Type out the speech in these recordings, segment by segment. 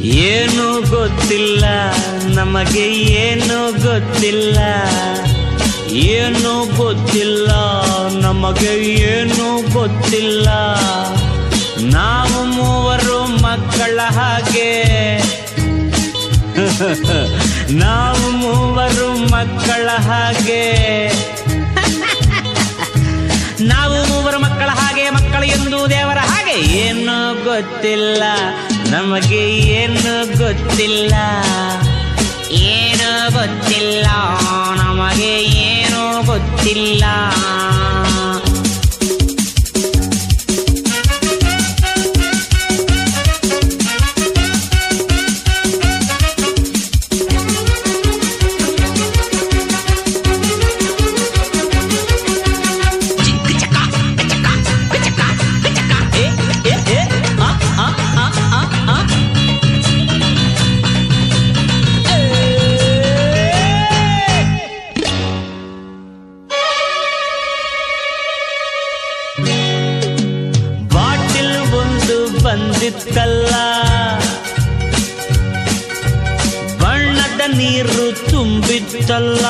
ಏನು ಗೊತ್ತಿಲ್ಲ ನಮಗೆ ಏನು ಗೊತ್ತಿಲ್ಲ ಏನು ಗೊತ್ತಿಲ್ಲ ನಮಗೆ ಏನು ಗೊತ್ತಿಲ್ಲ ನಾವು ಮೂವರು ಮಕ್ಕಳ ಹಾಗೆ ನಾವು ಮೂವರು ಮಕ್ಕಳ ಹಾಗೆ ನಾವು ಮೂವರು ಮಕ್ಕಳ ಹಾಗೆ ಮಕ್ಕಳು ಎಂದು ದೇವರ ಹಾಗೆ ಏನು ಗೊತ್ತಿಲ್ಲ ನಮಗೆ ಏನು ಗೊತ್ತಿಲ್ಲ ಏನು ಗೊತ್ತಿಲ್ಲ ನಮಗೆ ಏನು ಗೊತ್ತಿಲ್ಲ ಏ, ಏ, ಏ, ಆ, ಆ, ಆ, ಆ, ಆ. ಬಾಟಿಲ್ ಒಂದು ಬಂದಿತ್ತಲ್ಲ ಬಣ್ಣದ ನೀರು ತುಂಬಿತ್ತಲ್ಲ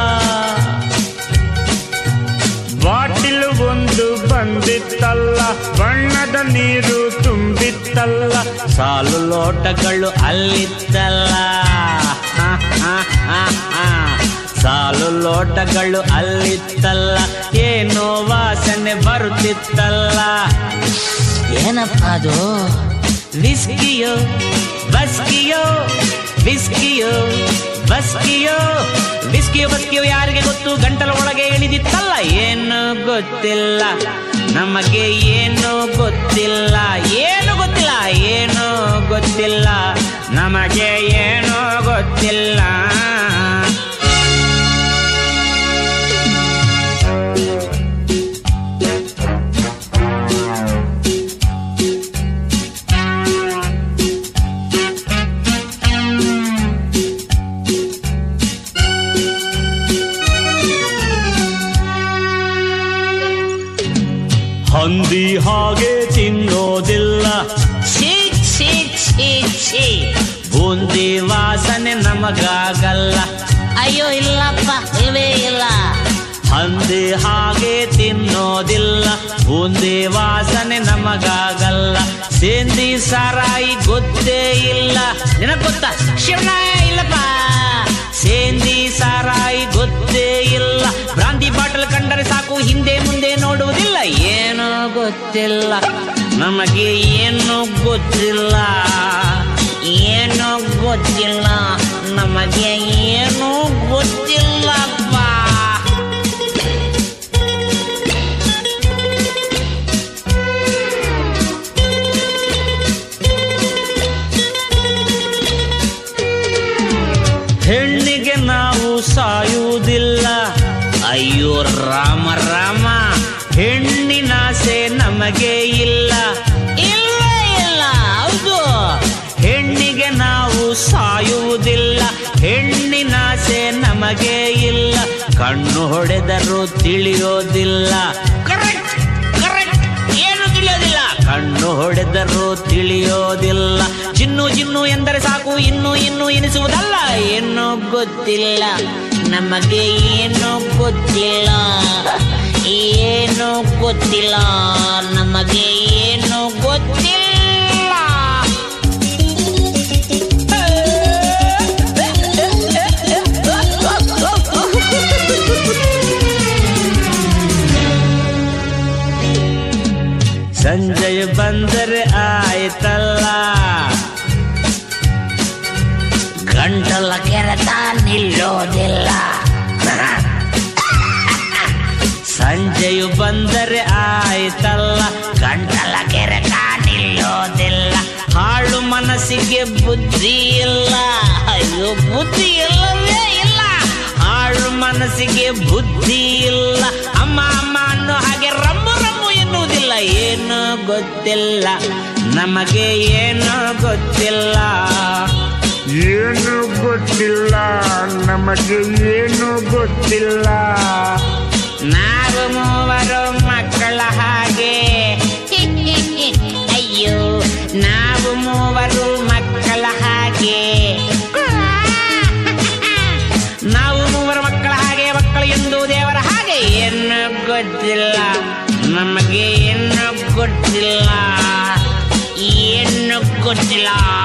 ಬಾಟಿಲ್ ಒಂದು ಬಂದಿತ್ತಲ್ಲ ಬಣ್ಣದ ನೀರು ತುಂಬಿತ್ತಲ್ಲ ಸಾಲು ಲೋಟಗಳು ಅಲ್ಲಿತ್ತಲ್ಲ ಹ, ಹ, ಹ, ಹ. ಸಾಲು ಲೋಟಗಳು ಅಲ್ಲಿತ್ತಲ್ಲ ಏನೋ ವಾಸನೆ ಬರುತ್ತಿತ್ತಲ್ಲ ಏನಪ್ಪ ಅದು ವಿಸ್ಕಿಯೋ ಬಸ್ಕಿಯೋ ವಿಸ್ಕಿಯೋ ಬಸ್ಕಿಯೋ ವಿಸ್ಕಿಯೋ ಬಸ್ಕಿಯೋ ಯಾರಿಗೆ ಗೊತ್ತು ಗಂಟಲ ಒಳಗೆ ಇಳಿದಿತ್ತಲ್ಲ ಏನು ಗೊತ್ತಿಲ್ಲ ನಮಗೆ ಏನು ಗೊತ್ತಿಲ್ಲ ಏನು ಗೊತ್ತಿಲ್ಲ ಏನು ಗೊತ್ತಿಲ್ಲ ನಮಗೆ ಏನು ಗೊತ್ತಿಲ್ಲ ಹಂದಿ ಹಾಗೆ ತಿನ್ನೋದಿಲ್ಲ ಛೀ ಛೀ ಛೀ ಛೀ ಬೂಂದಿ ವಾಸನೆ ನಮಗಾಗಲ್ಲ ಅಯ್ಯೋ ಇಲ್ಲಪ್ಪ ಇಲ್ವೇ ಇಲ್ಲ ಹಂದಿ ಹಾಗೆ ತಿನ್ನೋದಿಲ್ಲ ಬೂಂದಿ ವಾಸನೆ ನಮಗಾಗಲ್ಲ ಸೇಂದಿ ಸಾರಾಯಿ ಗೊತ್ತೇ ಇಲ್ಲ ನಿನಗ್ ಗೊತ್ತಾ ಶಿವನ ಇಲ್ಲಪ್ಪ ಸೇಂದಿ ಸಾರಾಯಿ ಗೊತ್ತೇ ಇಲ್ಲ ಬ್ರಾಂತಿ ಬಾಟಲ್ ಕಂಡರೆ ಸಾಕು ಹಿಂದೆ ಮುಂದೆ ನೋಡುವುದಿಲ್ಲ ಏನೋ ಗೊತ್ತಿಲ್ಲ ನಮಗೆ ಏನು ಗೊತ್ತಿಲ್ಲ ಏನು ಗೊತ್ತಿಲ್ಲ ನಮಗೆ ಏನು ಗೊತ್ತಿಲ್ಲಪ್ಪ ಹೆಣ್ಣಿಗೆ ನಾವು ಸಾಯುವುದಿಲ್ಲ ಅಯ್ಯೋ ರಾಮ ರಾಮ ಹೆಣ್ಣಿನಾಸೆ ನಮಗೆ ಇಲ್ಲ ಇಲ್ಲ ಇಲ್ಲ ಹೌದು ಹೆಣ್ಣಿಗೆ ನಾವು ಸಾಯುವುದಿಲ್ಲ ಹೆಣ್ಣಿನಾಸೆ ನಮಗೆ ಇಲ್ಲ ಕಣ್ಣು ಹೊಡೆದರೂ ತಿಳಿಯೋದಿಲ್ಲ ಕರೆಕ್ಟ್ ಕರೆಕ್ಟ್ ಏನು ತಿಳಿಯೋದಿಲ್ಲ ಕಣ್ಣು ಹೊಡೆದರೂ ತಿಳಿಯೋದಿಲ್ಲ ಜಿನ್ನು ಜಿನ್ನು ಎಂದರೆ ಸಾಕು ಇನ್ನು ಇನ್ನು ಎನಿಸುವುದಲ್ಲ ಏನು ಗೊತ್ತಿಲ್ಲ ನಮಗೆ ಏನು ಗೊತ್ತಿಲ್ಲ ಏನು ಗೊತ್ತಿಲ್ಲ ನಮಗೆ ಏನು ಗೊತ್ತಿಲ್ಲ ಸಂಜಯ ಬಂದರೆ ಆಯ್ತಲ್ಲ ಗಂಟಲ ಕೆರೆತ ನಿಲ್ಲೋದಿಲ್ಲ ಸಂಜೆಯು ಬಂದರೆ ಆಯ್ತಲ್ಲ ಗಂಟಲ ಕೆರೆತ ನಿಲ್ಲೋದಿಲ್ಲ ಹಾಳು ಮನಸ್ಸಿಗೆ ಬುದ್ಧಿ ಇಲ್ಲ ಅಯ್ಯೋ ಬುದ್ಧಿ ಇಲ್ಲವೇ ಇಲ್ಲ ಹಾಳು ಮನಸ್ಸಿಗೆ ಬುದ್ಧಿ ಇಲ್ಲ ಅಮ್ಮ ಅಮ್ಮ ಅನ್ನೋ ಹಾಗೆ ರಮ್ಮು ರಮ್ಮು ಎನ್ನುವುದಿಲ್ಲ ಏನು ಗೊತ್ತಿಲ್ಲ ನಮಗೆ ಏನು ಗೊತ್ತಿಲ್ಲ ಏನು ಗೊತ್ತಿಲ್ಲ ನಮಗೆ ಏನು ಗೊತ್ತಿಲ್ಲ ನಾವು ಮೂವರು ಮಕ್ಕಳ ಹಾಗೆ ಅಯ್ಯೋ ನಾವು ಮೂವರು ಮಕ್ಕಳ ಹಾಗೆ ಗೊತ್ತಿಲ್ಲ ಏನು ಗೊತ್ತಿಲ್ಲ